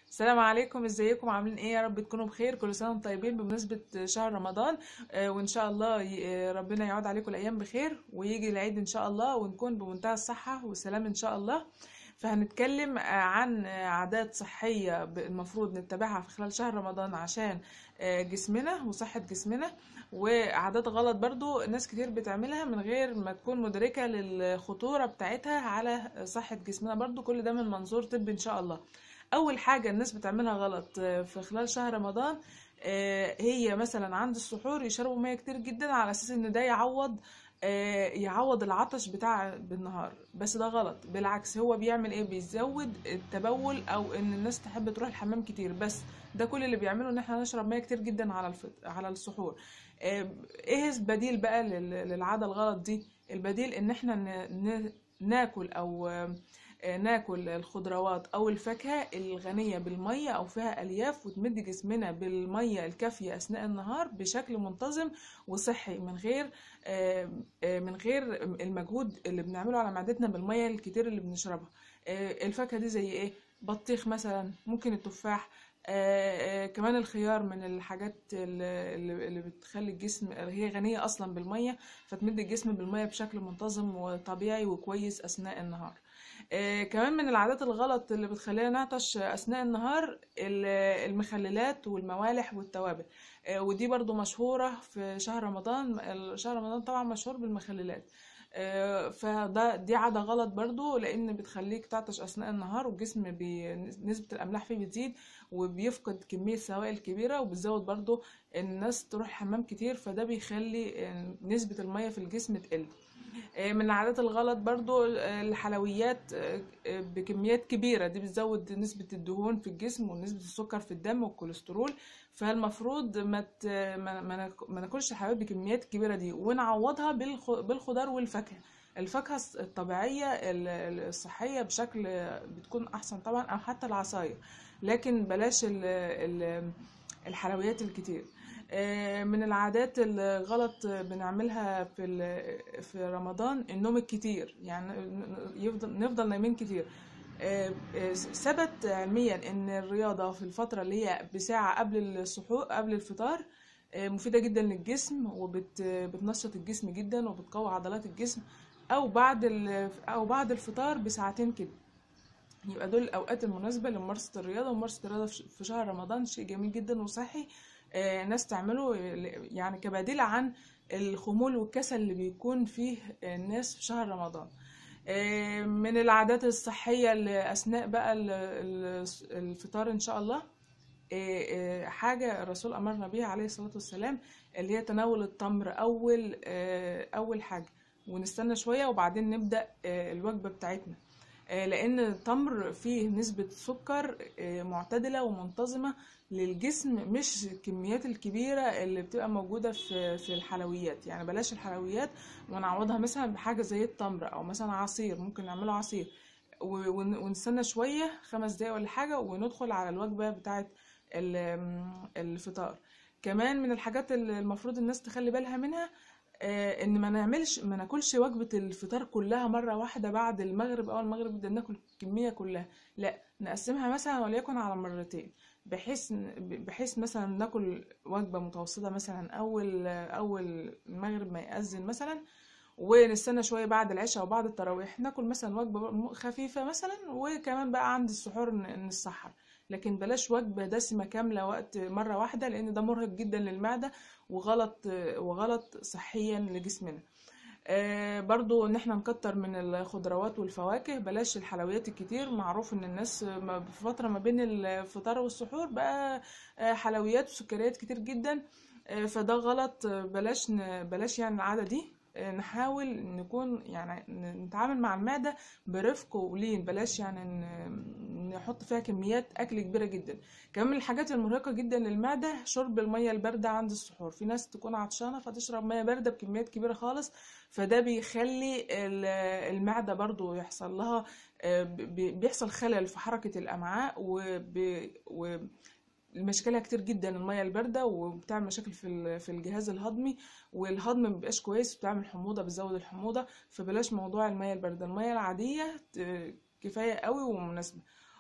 السلام عليكم ازيكم عاملين ايه يا رب تكونوا بخير كل سنه وانتم طيبين بمناسبه شهر رمضان آه، وان شاء الله ي- آه، ربنا يعود عليكم الايام بخير ويجي العيد ان شاء الله ونكون بمنتهى الصحه والسلام ان شاء الله فهنتكلم آه، عن آه، عادات صحيه ب- المفروض نتبعها في خلال شهر رمضان عشان آه، جسمنا وصحه جسمنا وعادات غلط برضو ناس كتير بتعملها من غير ما تكون مدركه للخطوره بتاعتها على صحه جسمنا برضو كل ده من منظور طبي ان شاء الله اول حاجه الناس بتعملها غلط آه، في خلال شهر رمضان آه، هي مثلا عند السحور يشربوا ميه كتير جدا على اساس ان ده يعوض آه، يعوض العطش بتاع بالنهار بس ده غلط بالعكس هو بيعمل ايه بيزود التبول او ان الناس تحب تروح الحمام كتير بس ده كل اللي بيعمله ان احنا نشرب ميه كتير جدا على الفط... على السحور آه، ايه البديل بقى لل- للعاده الغلط دي البديل ان احنا ن... ن... ناكل او آه، آه، ناكل الخضروات او الفاكهه الغنيه بالميه او فيها الياف وتمد جسمنا بالميه الكافيه اثناء النهار بشكل منتظم وصحي من غير آه، آه، من غير المجهود اللي بنعمله على معدتنا بالميه الكتير اللي بنشربها آه، الفاكهه دي زي ايه بطيخ مثلا ممكن التفاح آه، آه، كمان الخيار من الحاجات اللي, اللي اللي بتخلي الجسم هي غنية أصلا بالمية فتمد الجسم بالمية بشكل منتظم وطبيعي وكويس أثناء النهار آه، كمان من العادات الغلط اللي بتخلينا نعطش أثناء النهار ال- المخللات والموالح والتوابل آه، ودي برضو مشهورة في شهر رمضان ال- شهر رمضان طبعا مشهور بالمخللات آه، فده دي عادة غلط برضو لأن بتخليك تعطش أثناء النهار والجسم بي- نسبة الأملاح فيه بتزيد وبيفقد كمية سوائل كبيرة وبتزود برضو الناس تروح الحمام كتير فده بيخلي آه، نسبة المية في الجسم تقل آه، من العادات الغلط برضو آه، الحلويات آه، آه، بكميات كبيرة دي بتزود نسبة الدهون في الجسم ونسبة السكر في الدم والكوليسترول فالمفروض ما ت- ما ما ناك- ما ناكلش الحلويات بكميات كبيرة دي ونعوضها بالخ- بالخضار والفاكهة الفاكهة الص- الطبيعية ال- ال- الصحية بشكل بتكون أحسن طبعا أو حتى العصاير لكن بلاش ال- ال- الحلويات الكتير آه، من العادات الغلط بنعملها في ال- في رمضان النوم الكتير يعني يفضل نفضل نايمين كتير آه، آه، ثبت علميا ان الرياضه في الفتره اللي هي بساعه قبل السحور قبل الفطار آه، مفيده جدا للجسم وبتنشط الجسم جدا وبتقوي عضلات الجسم او بعد ال- او بعد الفطار بساعتين كده يبقى دول الاوقات المناسبه لممارسه الرياضه وممارسه الرياضه في ش- في شهر رمضان شيء جميل جدا وصحي آه، ناس تعمله ل- يعني كبديل عن الخمول والكسل اللي بيكون فيه الناس في شهر رمضان آه، من العادات الصحيه اللي اثناء بقى ال- ال- الفطار ان شاء الله آه، آه، حاجه الرسول امرنا بيها عليه الصلاه والسلام اللي هي تناول التمر اول آه، اول حاجه ونستنى شويه وبعدين نبدا آه، الوجبه بتاعتنا آه، لان التمر فيه نسبة سكر آه، معتدلة ومنتظمة للجسم مش الكميات الكبيرة اللي بتبقى موجودة في في الحلويات يعني بلاش الحلويات ونعوضها مثلا بحاجة زي التمر او مثلا عصير ممكن نعمله عصير و- ون- ونستنى شوية خمس دقايق ولا حاجة وندخل على الوجبة بتاعة ال- الفطار كمان من الحاجات اللي المفروض الناس تخلي بالها منها آه، ان ما نعملش ما ناكلش وجبة الفطار كلها مرة واحدة بعد المغرب او المغرب بدنا ناكل الكمية كلها لا نقسمها مثلا وليكن على مرتين بحيث بحيث مثلا ناكل وجبة متوسطة مثلا اول اول المغرب ما يأذن مثلا ونستنى شوية بعد العشاء وبعد التراويح ناكل مثلا وجبة م- خفيفة مثلا وكمان بقى عند السحور ن- نسحر لكن بلاش وجبة دسمة كاملة وقت مرة واحدة لأن ده مرهق جدا للمعدة وغلط وغلط صحيا لجسمنا آه، برضو ان احنا نكتر من الخضروات والفواكه بلاش الحلويات الكتير معروف ان الناس ما- في فترة ما بين الفطار والسحور بقى آه، حلويات وسكريات كتير جدا آه، فده غلط آه، بلاش ن- بلاش يعني العادة دي آه، نحاول نكون يعني ن- نتعامل مع المعدة برفق ولين بلاش يعني ن- نحط فيها كميات أكل كبيرة جدا كمان من الحاجات المرهقة جدا للمعدة شرب المية الباردة عند السحور في ناس تكون عطشانة فتشرب مية باردة بكميات كبيرة خالص فده بيخلي ال- المعدة برضو يحصل لها آه، بي- بيحصل خلل في حركة الأمعاء وب- و مشاكلها كتير جدا المية الباردة وبتعمل مشاكل في ال- في الجهاز الهضمي والهضم مبيبقاش كويس بتعمل حموضة بتزود الحموضة فبلاش موضوع المية الباردة المية العادية ت- كفاية قوي ومناسبة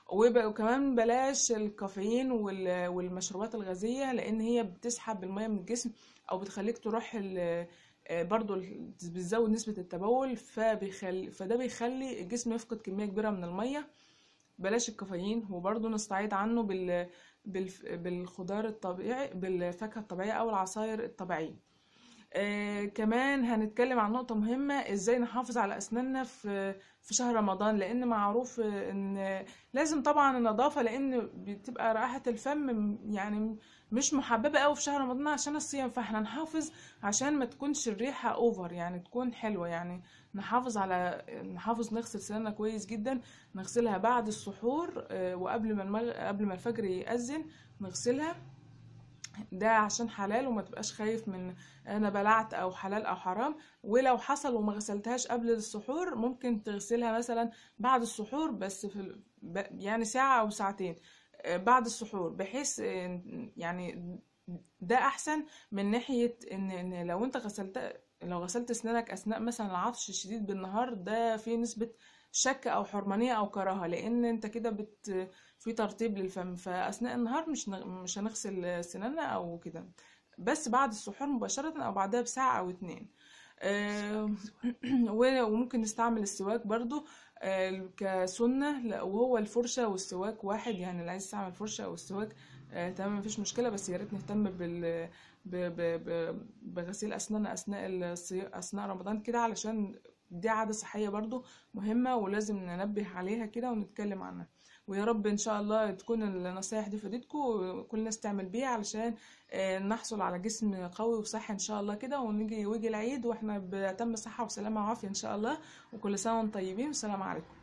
وب- وكمان بلاش الكافيين وال- والمشروبات الغازية لأن هي بتسحب المية من الجسم أو بتخليك تروح ال- آه، برضو ال- بتزود نسبة التبول فبيخلي فده بيخلي الجسم يفقد كمية كبيرة من المية بلاش الكافيين وبرضه نستعيد عنه بال... بالف... بالخضار الطبيعي بالفاكهة الطبيعية أو العصاير الطبيعية آه كمان هنتكلم عن نقطة مهمة ازاي نحافظ على أسناننا في في شهر رمضان لأن معروف آه، إن لازم طبعا النظافة لأن بتبقى رائحة الفم يعني مش محببة أوي في شهر رمضان عشان الصيام فاحنا نحافظ عشان ما تكونش الريحة اوفر يعني تكون حلوة يعني نحافظ على نحافظ نغسل سناننا كويس جدا نغسلها بعد السحور آه، وقبل ما المغ... قبل ما الفجر يأذن نغسلها ده عشان حلال وما تبقاش خايف من انا بلعت او حلال او حرام ولو حصل وما غسلتهاش قبل السحور ممكن تغسلها مثلا بعد السحور بس في ال- ب- يعني ساعة او ساعتين آه، بعد السحور بحيث آه، يعني ده احسن من ناحية ان ان لو انت غسلت لو غسلت اسنانك اثناء مثلا العطش الشديد بالنهار ده فيه نسبة شك او حرمانية او كراهة لان انت كده بت في ترطيب للفم فاثناء النهار مش ن- مش هنغسل سناننا او كده بس بعد السحور مباشرة او بعدها بساعة او اتنين آه، و- وممكن نستعمل السواك برضو آه، كسنة لا، وهو الفرشة والسواك واحد يعني اللي عايز يستعمل فرشة او السواك آه، تمام مفيش مشكلة بس يا ريت نهتم بال ب... ب... ب... بغسيل أسناننا أثناء الصي... أثناء رمضان كده علشان دي عادة صحية برضو مهمة ولازم ننبه عليها كده ونتكلم عنها ويا رب إن شاء الله تكون النصايح دي فادتكم وكل الناس تعمل بيها علشان آه، نحصل على جسم قوي وصحي إن شاء الله كده ونيجي ويجي العيد وإحنا بأتم صحة وسلامة وعافية إن شاء الله وكل سنة وانتم طيبين والسلام عليكم